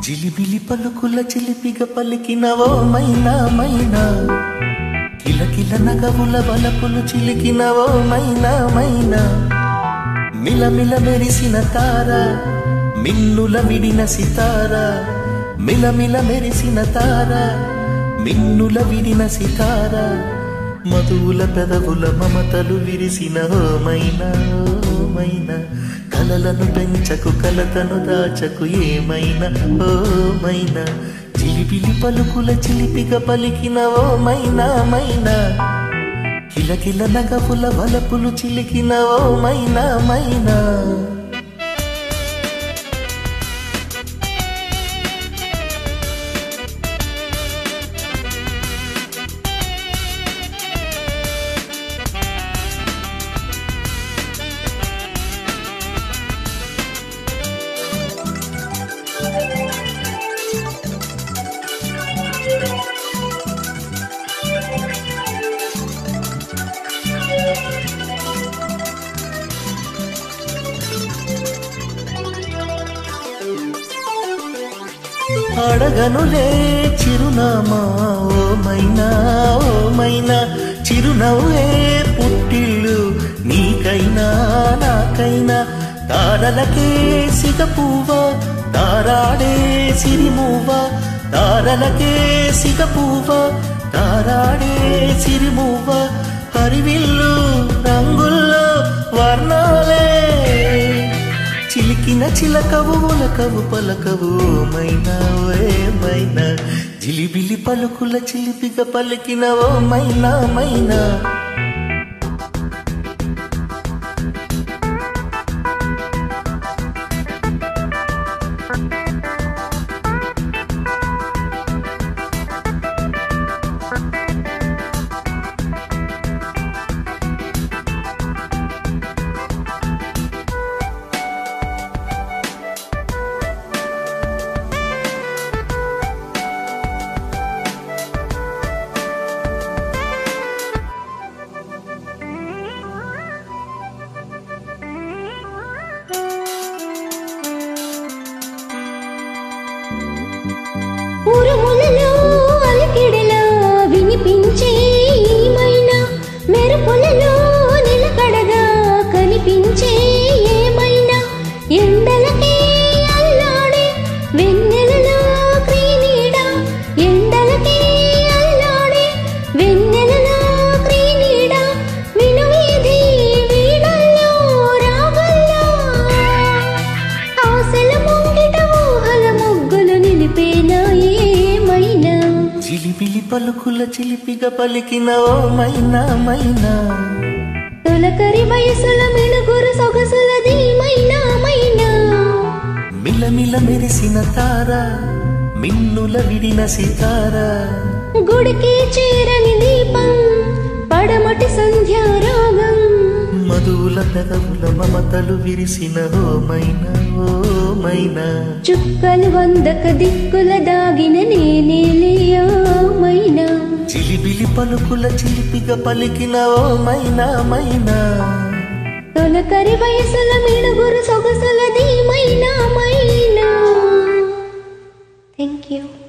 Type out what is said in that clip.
జిలిబిలి పలుకుల చిలిపిగ పలికినవో మైనా మైనా కిలకిల నగవుల బలపులు చిలికినవో మైనా మైనా మిలమిల మెరిసిన తార మిన్నుల విడిన సితార మిలమిల మెరిసిన తార మిన్నుల విడిన సితార మధువుల పెదవుల మమతలు విరిసిన ఓ మైనా ఓ మైనా కలలను పెంచకు కలతను దాచకు ఏమైనా ఓ మైనా చిలిపిలి పలుకుల చిలిపిగా పలికిన ఓ మైనా మైనా కిలకిల నగపుల వలపులు చిలికిన ఓ మైనా మైనా అడగనులే చిరునామా ఓ మైనా ఓ మైనా చిరునవ్వే పుట్టిల్లు నీకైనా నాకైనా తారలకే సిగపువ్వ తారాడే సిరిమువ్వ తారలకే సిగపువ్వ తారాడే సిరిమువ్వ హరివిల్లు రంగుల్లో వర్ణాలే చిలికిన చిలకవు ఉలకవు పలకవు మైనా ఓ మైనా జిలిబిలి పలుకుల చిలిపిగా పలికిన ఓ మైనా మైనా ఉరుములలో అలికిడిలో వినిపించే ఏమైనా మెరుపులలో నిలకడగా కనిపించే ఏమైనా ఎండలకే అల్లాడే వెన్నెలలో క్రీనీడ ఎండలకే అల్లాడే వెన్నెలలో క్రీనీడ వినువీధి వీణల్లో రాగల్లో ఆశల ముంగిట ఊహల ముగ్గులు నిలిపేనా ఏమైనా జిలిబిలి పలుకుల చిలిపిగా పలికిన ఓ మైనా మైనా తొలకరి వయసుల మిణుగురు సొగసుల ధీమైనా మైనా మిలమిల మెరిసిన తార మిన్నుల విడిన సితార గుడికి చేరని దీపం పడమటి సంధ్యారాగం మధువుల పెదవుల మమతలు విరిసిన ఓ మైనా ఓ మైనా చుక్కలు వందక దిక్కుల దాగిన నేనేలియామైనా చిలిబిలి పలుకుల చిలిపిగా పలికిన ఓ మైనా మైనా తొలకరి వయసుల మిణుగురు సొగసుల ధీమైనా మైనా థ్యాంక్ యూ